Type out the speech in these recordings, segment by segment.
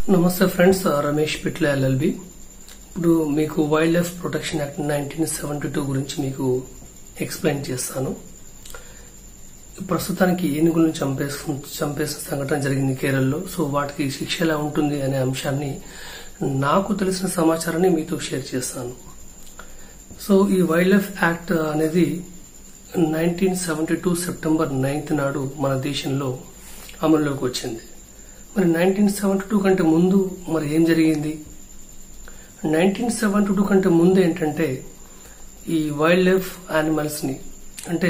నమస్తే ఫ్రెండ్స్ రమేష్ పిట్ల ఎల్ఎల్బి ఇప్పుడు మీకు wildlife protection act nineteen seventy two గురించి మీకు ఎక్స్ప్లెయిన్ చేస్తాను ప్రస్తుతానికి ఏనుగులను చంపేసు చంపేసిన సంఘటన జరిగింది కేరళలో సో వాటికి శిక్ష ఎలా ఉంటుంది అనే అంశాన్ని నాకు తెలిసిన సమాచారాన్ని మీతో షేర్ చేస్తాను సో ఈ వైల్డ్ లైఫ్ యాక్ట్ అనేది nineteen seventy two September ninth నాడు మన దేశంలో అమల్లోకి వచ్చింది మరి నైన్టీన్ సెవెంటీ టూ కంటే ముందు మరి ఏం జరిగింది నైన్టీన్ సెవెంటీ టూ కంటే ముందు ఏంటంటే ఈ వైల్డ్ లైఫ్ యానిమల్స్ ని అంటే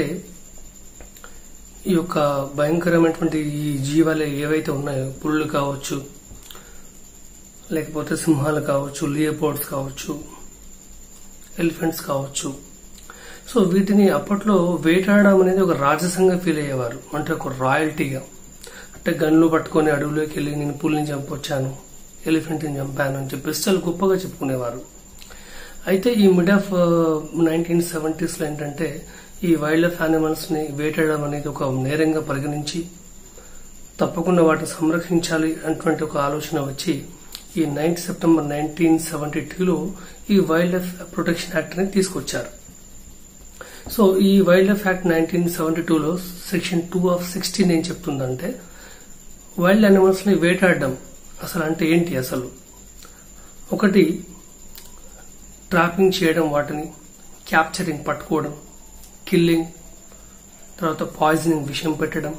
ఈ యొక్క భయంకరమైనటువంటి ఈ జీవాలు ఏవైతే ఉన్నాయో పులులు కావచ్చు లేకపోతే సింహాలు కావచ్చు లియోపోర్డ్స్ కావచ్చు ఎలిఫెంట్స్ కావచ్చు సో వీటిని అప్పట్లో వేటాడడం అనేది ఒక రాజసంగా ఫీల్ అయ్యేవారు అంటే ఒక రాయల్టీగా అంటే గన్లు పట్టుకొని అడవిలోకి వెళ్ళి నేను పులిని చంపొచ్చాను ఎలిఫెంట్ని చంపాను అని చెప్పి చాలా గొప్పగా చెప్పుకునేవారు అయితే ఈ మిడ్ ఆఫ్ నైన్టీన్ సెవెంటీస్ లో ఏంటంటే ఈ వైల్డ్ లైఫ్ యానిమల్స్ ని వేటాడడం అనేది ఒక నేరంగా పరిగణించి తప్పకుండా వాటిని సంరక్షించాలి అటువంటి ఒక ఆలోచన వచ్చి ఈ నైన్త్ సెప్టెంబర్ నైన్టీన్ సెవెంటీ టూలో ఈ వైల్డ్ లైఫ్ ప్రొటెక్షన్ యాక్ట్ ని తీసుకొచ్చారు సో ఈ wildlife act nineteen seventy టూలో సెక్షన్ టూ ఆఫ్ సిక్స్టీన్ ఏం చెప్తుందంటే వైల్డ్ యానిమల్స్ ని వేటాడడం అసలు అంటే ఏంటి అసలు ఒకటి ట్రాపింగ్ చేయడం వాటిని క్యాప్చరింగ్ పట్టుకోవడం కిల్లింగ్ తర్వాత పాయిజనింగ్ విషయం పెట్టడం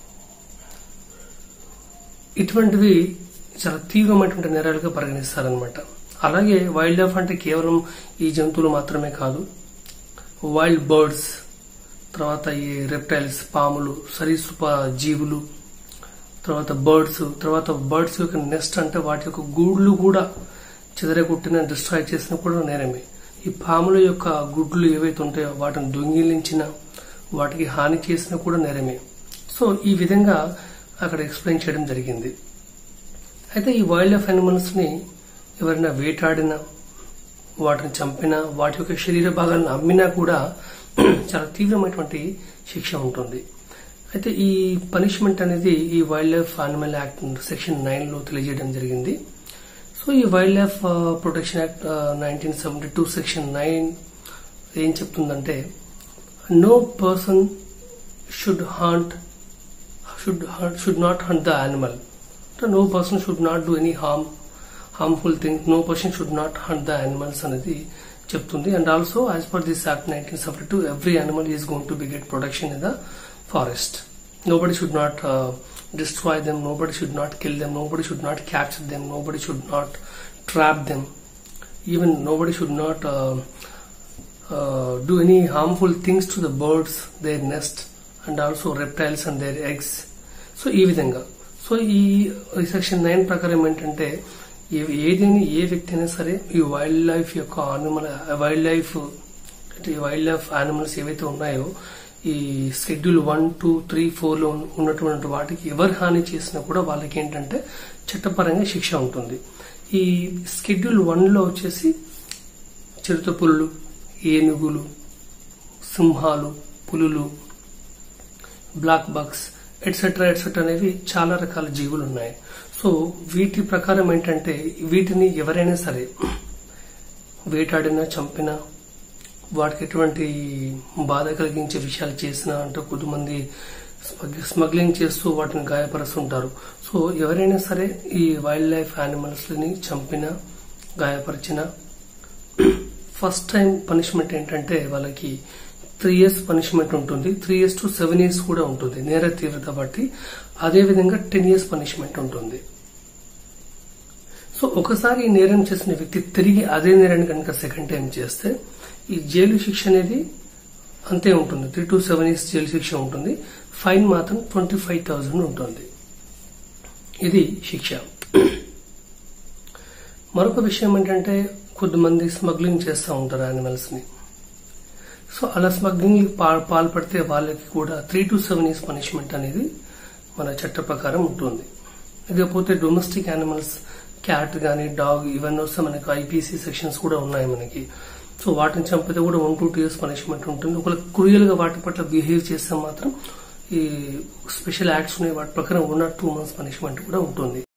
ఇటువంటివి చాలా తీవ్రమైనటువంటి నేరాలుగా పరిగణిస్తారనమాట అలాగే వైల్డ్ లైఫ్ అంటే కేవలం ఈ జంతువులు మాత్రమే కాదు వైల్డ్ బర్డ్స్ తర్వాత ఈ రెప్టైల్స్ పాములు సరీసృప జీవులు తర్వాత బర్డ్స్ తర్వాత బర్డ్స్ యొక్క నెస్ట్ అంటే వాటి యొక్క గూడ్లు కూడా చెదరగొట్టిన డిస్ట్రాయ్ చేసిన కూడా నేరమే ఈ పాముల యొక్క గుడ్లు ఏవైతే ఉంటాయో వాటిని దొంగిలించిన వాటికి హాని చేసిన కూడా నేరమే సో ఈ విధంగా అక్కడ ఎక్స్ప్లెయిన్ చేయడం జరిగింది అయితే ఈ వైల్డ్ లైఫ్ యానిమల్స్ ని ఎవరైనా వేటాడినా వాటిని చంపినా వాటి యొక్క శరీర భాగాలను అమ్మినా కూడా చాలా తీవ్రమైనటువంటి శిక్ష ఉంటుంది అయితే ఈ పనిష్మెంట్ అనేది ఈ wildlife animal act section nine లో తెలియజేయడం జరిగింది సో ఈ wildlife protection act nineteen seventy two section nine ఏం చెప్తుందంటే no person should hunt should should not hunt the animal no person should not do any harm harmful thing no person should not hunt the animals అనేది చెప్తుంది and also as per this act nineteen seventy two every animal is going to be get protection in the forest. Nobody should not uh, destroy them, nobody should not kill them, nobody should not capture them, nobody should not trap them, even nobody should not uh, uh, do any harmful things to the birds, their nest, and also reptiles and their eggs. So ఈ విధంగా so ఈ section nine ప్రకారం ఏంటంటే ఏదైనా ఏ వ్యక్తి అయినా సరే ఈ వైల్డ్ లైఫ్ యొక్క animal wildlife wildlife animals ఏవైతే ఉన్నాయో ఈ schedule one two three four లో ఉన్నటువంటి వాటికి ఎవరు హాని చేసినా కూడా వాళ్ళకి ఏంటంటే చట్టపరంగా శిక్ష ఉంటుంది ఈ షెడ్యూల్ వన్ లో వచ్చేసి చిరుత పులులు ఏనుగులు సింహాలు పులులు బ్లాక్ బక్స్ ఎట్సెట్రా ఎట్సెట్రా అనేవి చాలా రకాల జీవులు ఉన్నాయి సో వీటి ప్రకారం ఏంటంటే వీటిని ఎవరైనా సరే వేటాడినా చంపినా వాటికి ఎటువంటి బాధ కలిగించే విషయాలు చేసినా అంటే కొద్దిమంది స్మగ్లింగ్ చేస్తూ వాటిని గాయపరుస్తుంటారు సో ఎవరైనా సరే ఈ వైల్డ్ లైఫ్ యానిమల్స్ ని చంపినా గాయపరిచిన ఫస్ట్ టైం పనిష్మెంట్ ఏంటంటే వాళ్ళకి త్రీ ఇయర్స్ పనిష్మెంట్ ఉంటుంది three years to seven years కూడా ఉంటుంది నేర తీవ్రత బట్టి అదేవిధంగా టెన్ ఇయర్స్ పనిష్మెంట్ ఉంటుంది సో ఒకసారి ఈ నేరం చేసిన వ్యక్తి తిరిగి అదే నేరాన్ని కనుక సెకండ్ టైం చేస్తే ఈ జైలు శిక్ష అనేది అంతే ఉంటుంది three to seven years jail శిక్ష ఉంటుంది ఫైన్ మాత్రం ట్వంటీ ఫైవ్ థౌజండ్ ఉంటుంది ఇది శిక్ష మరొక విషయం ఏంటంటే కొద్దిమంది స్మగ్లింగ్ చేస్తూ ఉంటారు యానిమల్స్ ని సో అలా స్మగ్లింగ్ పాల్పడితే వాళ్ళకి కూడా three to seven years punishment అనేది మన చట్ట ప్రకారం ఉంటుంది ఇకపోతే డొమెస్టిక్ యానిమల్స్ క్యాట్ గానీ డాగ్ ఇవన్నీ వస్తే మనకి ఐపీసీ సెక్షన్స్ కూడా ఉన్నాయి మనకి సో వాటిని చంపితే కూడా one two two years punishment ఉంటుంది ఒకవేళ క్రూయల్ గా వాటి పట్ల బిహేవ్ చేస్తే మాత్రం ఈ స్పెషల్ యాక్ట్స్ ఉన్నాయి వాటి ప్రకారం one or two months punishment కూడా ఉంటుంది